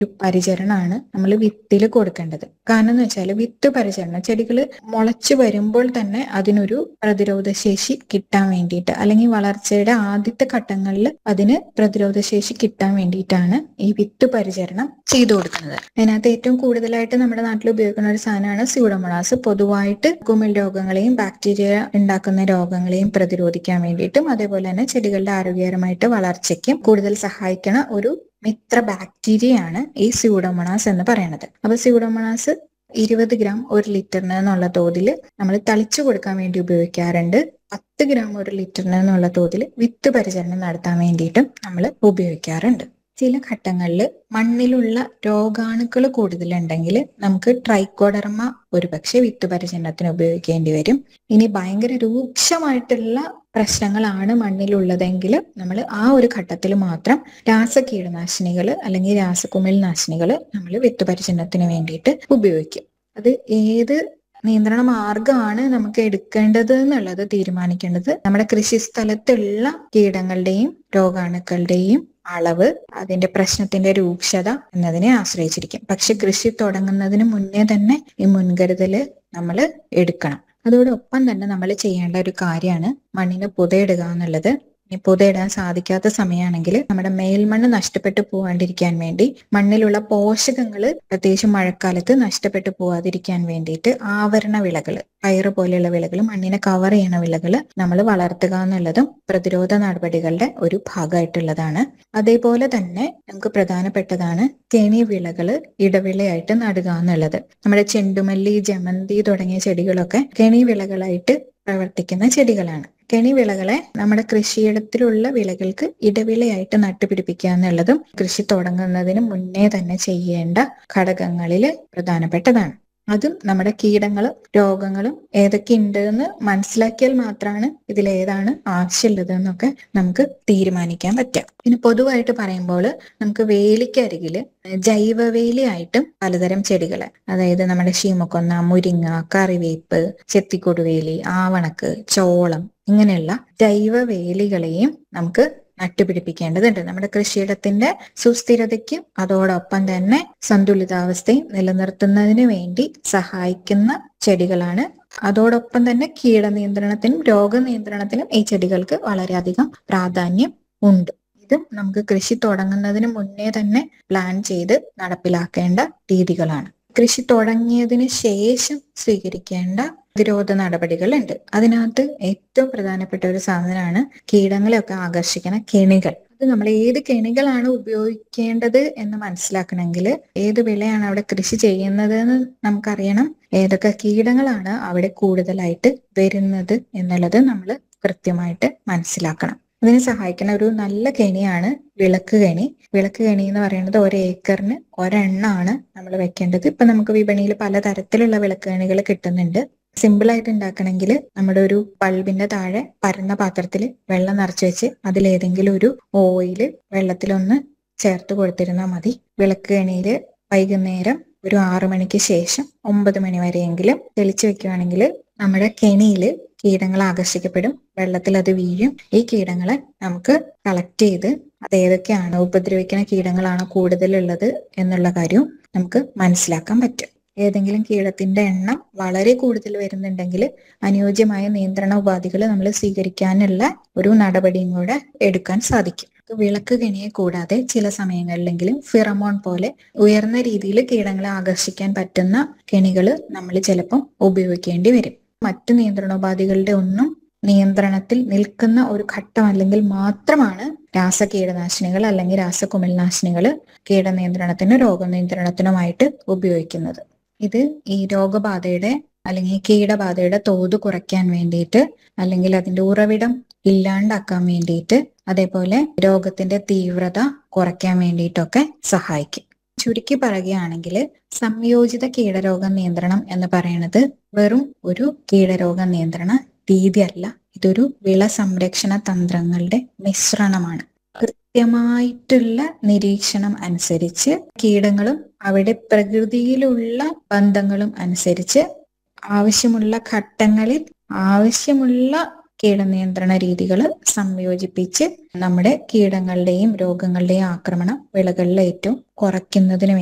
ഒരു പരിചരണമാണ് നമ്മൾ വിത്തിൽ കൊടുക്കേണ്ടത് കാരണം എന്ന് വെച്ചാൽ വിത്ത് പരിചരണം ചെടികൾ മുളച്ചു വരുമ്പോൾ തന്നെ അതിനൊരു പ്രതിരോധ ശേഷി കിട്ടാൻ വേണ്ടിയിട്ട് അല്ലെങ്കിൽ വളർച്ചയുടെ ആദ്യത്തെ ഘട്ടങ്ങളിൽ അതിന് പ്രതിരോധ ശേഷി കിട്ടാൻ വേണ്ടിയിട്ടാണ് ഈ വിത്ത് പരിചരണം ചെയ്തു കൊടുക്കുന്നത് അതിനകത്ത് ഏറ്റവും കൂടുതലായിട്ട് നമ്മുടെ നാട്ടിൽ ഉപയോഗിക്കുന്ന ഒരു സാധനമാണ് സ്യൂഡോമോണാസ് പൊതുവായിട്ട് കുമിൾ രോഗങ്ങളെയും ബാക്ടീരിയ ഉണ്ടാക്കുന്ന രോഗങ്ങളെയും പ്രതിരോധിക്കാൻ വേണ്ടിയിട്ടും അതേപോലെ തന്നെ ചെടികളുടെ ആരോഗ്യകരമായിട്ട് വളർച്ചയ്ക്കും കൂടുതൽ സഹായിക്കണ ഒരു മിത്ര ബാക്ടീരിയയാണ് ഈ സ്യൂഡോമോണാസ് എന്ന് പറയുന്നത് അപ്പൊ സ്യൂഡോമോണാസ് ഇരുപത് ഗ്രാം ഒരു ലിറ്ററിന് എന്നുള്ള തോതിൽ നമ്മൾ തളിച്ചു കൊടുക്കാൻ വേണ്ടി ഉപയോഗിക്കാറുണ്ട് പത്ത് ഗ്രാം ഒരു ലിറ്ററിന് എന്നുള്ള തോതിൽ വിത്ത് പരിചരണം നടത്താൻ വേണ്ടിയിട്ടും നമ്മൾ ഉപയോഗിക്കാറുണ്ട് ചില ഘട്ടങ്ങളിൽ മണ്ണിലുള്ള രോഗാണുക്കൾ കൂടുതലുണ്ടെങ്കിൽ നമുക്ക് ട്രൈക്കോഡർമ ഒരുപക്ഷെ വിത്ത് പരിചരണത്തിന് ഉപയോഗിക്കേണ്ടി വരും ഇനി ഭയങ്കര രൂക്ഷമായിട്ടുള്ള പ്രശ്നങ്ങളാണ് മണ്ണിലുള്ളതെങ്കിൽ നമ്മൾ ആ ഒരു ഘട്ടത്തിൽ മാത്രം രാസകീടനാശിനികൾ അല്ലെങ്കിൽ രാസകുമിൾ നാശിനികൾ നമ്മൾ വിത്ത് പരിചരണത്തിന് വേണ്ടിയിട്ട് ഉപയോഗിക്കും അത് ഏത് നിയന്ത്രണ മാർഗമാണ് നമുക്ക് എടുക്കേണ്ടത് എന്നുള്ളത് തീരുമാനിക്കേണ്ടത് നമ്മുടെ കൃഷി സ്ഥലത്തുള്ള കീടങ്ങളുടെയും രോഗാണുക്കളുടെയും അളവ് അതിന്റെ പ്രശ്നത്തിന്റെ രൂക്ഷത എന്നതിനെ ആശ്രയിച്ചിരിക്കും പക്ഷെ കൃഷി തുടങ്ങുന്നതിന് മുന്നേ തന്നെ ഈ മുൻകരുതല് നമ്മൾ എടുക്കണം അതോടൊപ്പം തന്നെ നമ്മൾ ചെയ്യേണ്ട ഒരു കാര്യമാണ് മണ്ണിന് പുതയിടുക എന്നുള്ളത് ഇനി പുതയിടാൻ സാധിക്കാത്ത സമയമാണെങ്കിൽ നമ്മുടെ മേൽമണ്ണ് നഷ്ടപ്പെട്ടു പോകാണ്ടിരിക്കാൻ വേണ്ടി മണ്ണിലുള്ള പോഷകങ്ങൾ പ്രത്യേകിച്ച് മഴക്കാലത്ത് നഷ്ടപ്പെട്ടു പോവാതിരിക്കാൻ വേണ്ടിയിട്ട് ആവരണ വിളകൾ പയറ് പോലെയുള്ള വിളകൾ മണ്ണിനെ കവർ ചെയ്യണ വിളകൾ നമ്മൾ വളർത്തുക എന്നുള്ളതും പ്രതിരോധ നടപടികളുടെ ഒരു ഭാഗമായിട്ടുള്ളതാണ് അതേപോലെ തന്നെ നമുക്ക് പ്രധാനപ്പെട്ടതാണ് കെണി വിളകൾ ഇടവിളയായിട്ട് നടുക എന്നുള്ളത് നമ്മുടെ ചെണ്ടുമല്ലി ജമന്തി തുടങ്ങിയ ചെടികളൊക്കെ കെണി വിളകളായിട്ട് പ്രവർത്തിക്കുന്ന ചെടികളാണ് കെണി വിളകളെ നമ്മുടെ കൃഷിയിടത്തിലുള്ള വിളകൾക്ക് ഇടവിളയായിട്ട് നട്ടുപിടിപ്പിക്കുക എന്നുള്ളതും കൃഷി തുടങ്ങുന്നതിന് മുന്നേ തന്നെ ചെയ്യേണ്ട ഘടകങ്ങളിൽ പ്രധാനപ്പെട്ടതാണ് അതും നമ്മുടെ കീടങ്ങളും രോഗങ്ങളും ഏതൊക്കെ ഉണ്ട് എന്ന് മനസ്സിലാക്കിയാൽ മാത്രമാണ് ഇതിലേതാണ് ആവശ്യമുള്ളത് എന്നൊക്കെ നമുക്ക് തീരുമാനിക്കാൻ പറ്റുക പിന്നെ പൊതുവായിട്ട് പറയുമ്പോൾ നമുക്ക് വേലിക്കരികില് ജൈവവേലിയായിട്ടും പലതരം ചെടികള് അതായത് നമ്മുടെ ശീമക്കൊന്ന മുരിങ്ങ കറിവേപ്പ് ചെത്തിക്കൊടുവേലി ആവണക്ക് ചോളം ഇങ്ങനെയുള്ള ജൈവവേലികളെയും നമുക്ക് നട്ടുപിടിപ്പിക്കേണ്ടതുണ്ട് നമ്മുടെ കൃഷിയിടത്തിന്റെ സുസ്ഥിരതയ്ക്കും അതോടൊപ്പം തന്നെ സന്തുലിതാവസ്ഥയും നിലനിർത്തുന്നതിന് വേണ്ടി സഹായിക്കുന്ന ചെടികളാണ് അതോടൊപ്പം തന്നെ കീടനിയന്ത്രണത്തിനും രോഗനിയന്ത്രണത്തിനും ഈ ചെടികൾക്ക് വളരെയധികം പ്രാധാന്യം ഉണ്ട് ഇതും നമുക്ക് കൃഷി തുടങ്ങുന്നതിന് മുന്നേ തന്നെ പ്ലാൻ ചെയ്ത് നടപ്പിലാക്കേണ്ട രീതികളാണ് കൃഷി തുടങ്ങിയതിന് ശേഷം സ്വീകരിക്കേണ്ട പ്രതിരോധ നടപടികളുണ്ട് അതിനകത്ത് ഏറ്റവും പ്രധാനപ്പെട്ട ഒരു സാധനമാണ് കീടങ്ങളെയൊക്കെ ആകർഷിക്കുന്ന കെണികൾ അത് നമ്മൾ ഏത് കെണികളാണ് ഉപയോഗിക്കേണ്ടത് എന്ന് മനസ്സിലാക്കണമെങ്കിൽ ഏത് വിളയാണ് അവിടെ കൃഷി ചെയ്യുന്നത് എന്ന് നമുക്കറിയണം ഏതൊക്കെ കീടങ്ങളാണ് അവിടെ കൂടുതലായിട്ട് വരുന്നത് എന്നുള്ളത് നമ്മൾ കൃത്യമായിട്ട് മനസ്സിലാക്കണം അതിന് സഹായിക്കുന്ന ഒരു നല്ല കെണിയാണ് വിളക്ക് കെണി വിളക്ക് കെണി എന്ന് പറയുന്നത് ഒരു ഏക്കറിന് ഒരെണ്ണമാണ് നമ്മൾ വെക്കേണ്ടത് ഇപ്പൊ നമുക്ക് വിപണിയിൽ പലതരത്തിലുള്ള വിളക്ക് കെണികൾ കിട്ടുന്നുണ്ട് സിമ്പിൾ ആയിട്ട് ഉണ്ടാക്കണമെങ്കിൽ നമ്മുടെ ഒരു ബൾബിന്റെ താഴെ പരന്ന പാത്രത്തിൽ വെള്ളം നിറച്ച് വെച്ച് അതിലേതെങ്കിലും ഒരു ഓയില് വെള്ളത്തിലൊന്ന് ചേർത്ത് കൊടുത്തിരുന്നാൽ മതി വിളക്ക് കെണിയില് വൈകുന്നേരം ഒരു ആറു മണിക്ക് ശേഷം ഒമ്പത് മണി വരെയെങ്കിലും തെളിച്ചു വെക്കുകയാണെങ്കിൽ നമ്മുടെ കെണിയിൽ കീടങ്ങൾ ആകർഷിക്കപ്പെടും വെള്ളത്തിൽ അത് വീഴും ഈ കീടങ്ങളെ നമുക്ക് കളക്ട് ചെയ്ത് അത് ഏതൊക്കെയാണ് ഉപദ്രവിക്കുന്ന കീടങ്ങളാണ് കൂടുതലുള്ളത് എന്നുള്ള കാര്യവും നമുക്ക് മനസ്സിലാക്കാൻ പറ്റും ഏതെങ്കിലും കീടത്തിന്റെ എണ്ണം വളരെ കൂടുതൽ വരുന്നുണ്ടെങ്കിൽ അനുയോജ്യമായ നിയന്ത്രണ ഉപാധികൾ നമ്മൾ സ്വീകരിക്കാനുള്ള ഒരു നടപടിയും കൂടെ എടുക്കാൻ സാധിക്കും വിളക്ക് കെണിയെ കൂടാതെ ചില സമയങ്ങളിലെങ്കിലും ഫിറമോൺ പോലെ ഉയർന്ന രീതിയിൽ കീടങ്ങളെ ആകർഷിക്കാൻ പറ്റുന്ന കെണികൾ നമ്മൾ ചിലപ്പം ഉപയോഗിക്കേണ്ടി വരും മറ്റു നിയന്ത്രണോപാധികളുടെ ഒന്നും നിയന്ത്രണത്തിൽ നിൽക്കുന്ന ഒരു ഘട്ടം അല്ലെങ്കിൽ മാത്രമാണ് രാസകീടനാശിനികൾ അല്ലെങ്കിൽ രാസകുമിൾനാശിനികൾ കീടനിയന്ത്രണത്തിനും രോഗനിയന്ത്രണത്തിനുമായിട്ട് ഉപയോഗിക്കുന്നത് ഇത് ഈ രോഗബാധയുടെ അല്ലെങ്കിൽ കീടബാധയുടെ തോത് കുറയ്ക്കാൻ വേണ്ടിയിട്ട് അല്ലെങ്കിൽ അതിന്റെ ഉറവിടം ഇല്ലാണ്ടാക്കാൻ വേണ്ടിയിട്ട് അതേപോലെ രോഗത്തിന്റെ തീവ്രത കുറയ്ക്കാൻ വേണ്ടിയിട്ടൊക്കെ സഹായിക്കും ചുരുക്കി പറയുകയാണെങ്കിൽ സംയോജിത കീടരോഗ നിയന്ത്രണം എന്ന് പറയുന്നത് വെറും ഒരു കീടരോഗ നിയന്ത്രണ രീതിയല്ല ഇതൊരു വിള സംരക്ഷണ തന്ത്രങ്ങളുടെ മിശ്രണമാണ് കൃത്യമായിട്ടുള്ള നിരീക്ഷണം അനുസരിച്ച് കീടങ്ങളും അവിടെ പ്രകൃതിയിലുള്ള ബന്ധങ്ങളും അനുസരിച്ച് ആവശ്യമുള്ള ഘട്ടങ്ങളിൽ ആവശ്യമുള്ള കീടനിയന്ത്രണ രീതികൾ സംയോജിപ്പിച്ച് നമ്മുടെ കീടങ്ങളുടെയും രോഗങ്ങളുടെയും ആക്രമണം വിളകളിൽ ഏറ്റവും കുറയ്ക്കുന്നതിന്